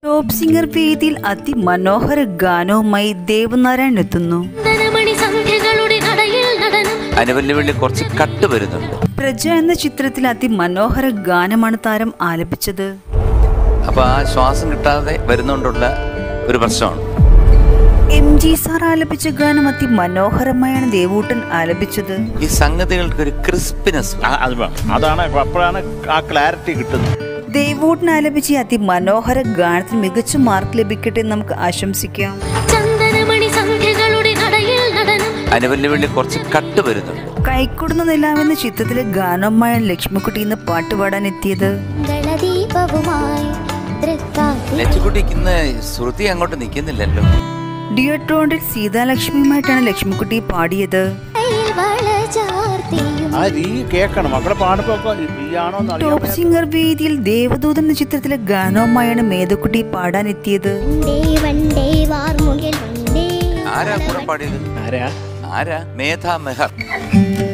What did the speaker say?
top singer വേദിയിൽ അതിമനോഹര ഗാനവുമായി ദേവനാരായൺ എത്തുന്നു ചന്ദനമണി സന്ധ്യകളുടെ നടയിൽ നടനം അനുവല്ലുവള്ളി കുറച്ച് കട്ട് വരുന്നുണ്ട് പ്രജ എന്ന ചിത്രത്തിൽ അതിമനോഹര ഗാനമാണ് താരം ആലപിച്ചത് അപ്പൊ ആ ശ്വാസം കിട്ടാതെ വരുന്നോണ്ടുള്ള ഒരു പ്രശ്നമാണ് എം ജി സാർ ആലപിച്ച ഗാനം അതിമനോഹരമായാണ് ദേവൂട്ടൻ ആലപിച്ചത് ഈ സംഗതികൾക്ക് ഒരു ക്രിസ്പിനെസ് ആ- അത് വേണം അതാണ് അപ്പോഴാണ് ആ ക്ലാരിറ്റി കിട്ടുന്നത് ദേവൂട്ടൻ ആലപിച്ച ഈ അതിമനോഹര ഗാനത്തിന് മികച്ച മാർക്ക് ലഭിക്കട്ടെ എന്ന് നമുക്ക് ആശംസിക്കാം ചന്ദനമണി സന്ധ്യകളുടെ നടയിൽ നടനം അനുവല്ലുവള്ളി കുറച്ച് കട്ട് വരുന്നുണ്ട് കൈക്കൊടുന്ന നിലാവെന്ന ചിത്രത്തിലെ ഗാനവുമായാണ് ലക്ഷ്മിക്കുട്ടി ഇന്ന് പാട്ട് പാടാൻ എത്തിയത് ഗളദീപവുമായി തൃക്കാറ്റിൽ ലച്ചുകുട്ടിക്ക് ഇന്ന് ശ്രുതി അങ്ങോട്ട് നിൽക്കുന്നില്ലല്ലോ ഡിയട്രോണ്ടിൽ സീതാലക്ഷ്മിയുമായിട്ടാണ് ലക്ഷ്മിക്കുട്ടി പാടിയത് വള ചാർത്തിയും ആ രീ കേൾക്കണം മക്കളെ പാടുമ്പോ ഈ ആണോ എന്ന് അറിയാൻ ടോപ്പ് സിംഗർ വേദിയിൽ ദേവദൂതൻ എന്ന ചിത്രത്തിലെ ഗാനവുമായാണ് മേധക്കുട്ടി പാടാൻ എത്തിയത് വണ്ടേ വണ്ടേ വാർമുകിൽ വണ്ടേ ആരാ കൂടെ പാടിയത് ആരാ ആരാ മേധ മെഹർ